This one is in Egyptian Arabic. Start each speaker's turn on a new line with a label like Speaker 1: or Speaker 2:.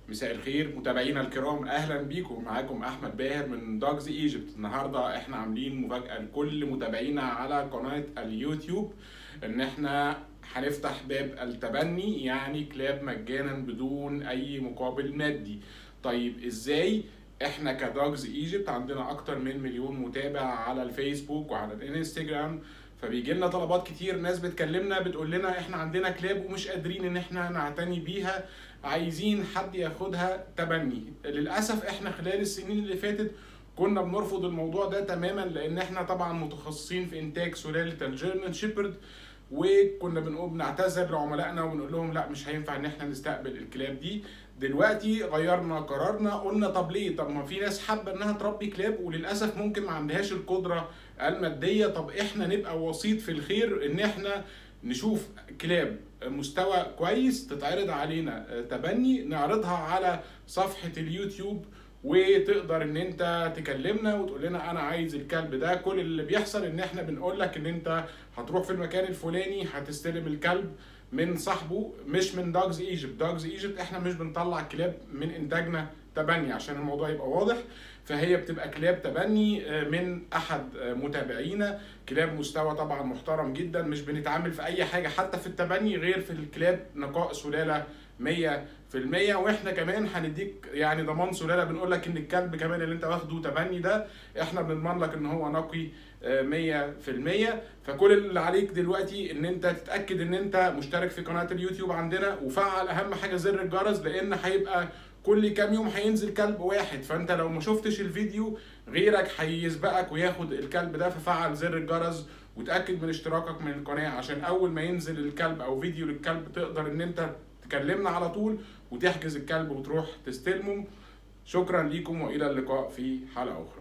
Speaker 1: مساء الخير متابعينا الكرام اهلا بيكم معاكم احمد باهر من دوجز ايجيبت النهارده احنا عاملين مفاجاه لكل متابعينا على قناه اليوتيوب ان احنا هنفتح باب التبني يعني كلاب مجانا بدون اي مقابل مادي طيب ازاي احنا كدوجز ايجيبت عندنا اكتر من مليون متابع على الفيسبوك وعلى الانستجرام فبيجي لنا طلبات كتير ناس بتكلمنا بتقول لنا احنا عندنا كلاب ومش قادرين ان احنا نعتني بيها عايزين حد ياخدها تبني للاسف احنا خلال السنين اللي فاتت كنا بنرفض الموضوع ده تماما لان احنا طبعا متخصصين في انتاج سلاله الجيرمان شيبرد وكنا بنقول بنعتذر لعملائنا وبنقول لهم لا مش هينفع ان احنا نستقبل الكلاب دي دلوقتي غيرنا قرارنا قلنا طب ليه طب ما في ناس حابه انها تربي كلاب وللاسف ممكن ما عندهاش القدره الماديه طب احنا نبقى وسيط في الخير ان احنا نشوف كلاب مستوى كويس تتعرض علينا تبني نعرضها على صفحه اليوتيوب وتقدر ان انت تكلمنا وتقول لنا انا عايز الكلب ده كل اللي بيحصل ان احنا بنقول لك ان انت هتروح في المكان الفلاني هتستلم الكلب من صاحبه مش من دوجز ايجيبت دوجز ايجيبت احنا مش بنطلع كلاب من انتاجنا تبني عشان الموضوع يبقى واضح فهي بتبقى كلاب تبني من احد متابعينا كلاب مستوى طبعا محترم جدا مش بنتعامل في اي حاجه حتى في التبني غير في الكلاب نقاء سلاله 100% واحنا كمان هنديك يعني ضمان سلاله بنقول لك ان الكلب كمان اللي انت واخده تبني ده احنا بنضمن لك ان هو نقي 100% فكل اللي عليك دلوقتي ان انت تتاكد ان انت مشترك في قناه اليوتيوب عندنا وفعل اهم حاجه زر الجرس لان هيبقى كل كام يوم هينزل كلب واحد فانت لو ما شفتش الفيديو غيرك هيسبقك وياخد الكلب ده ففعل زر الجرس وتاكد من اشتراكك من القناه عشان اول ما ينزل الكلب او فيديو للكلب تقدر ان انت تكلمنا على طول وتحجز الكلب وتروح تستلمه شكرا ليكم والى اللقاء في حلقه اخرى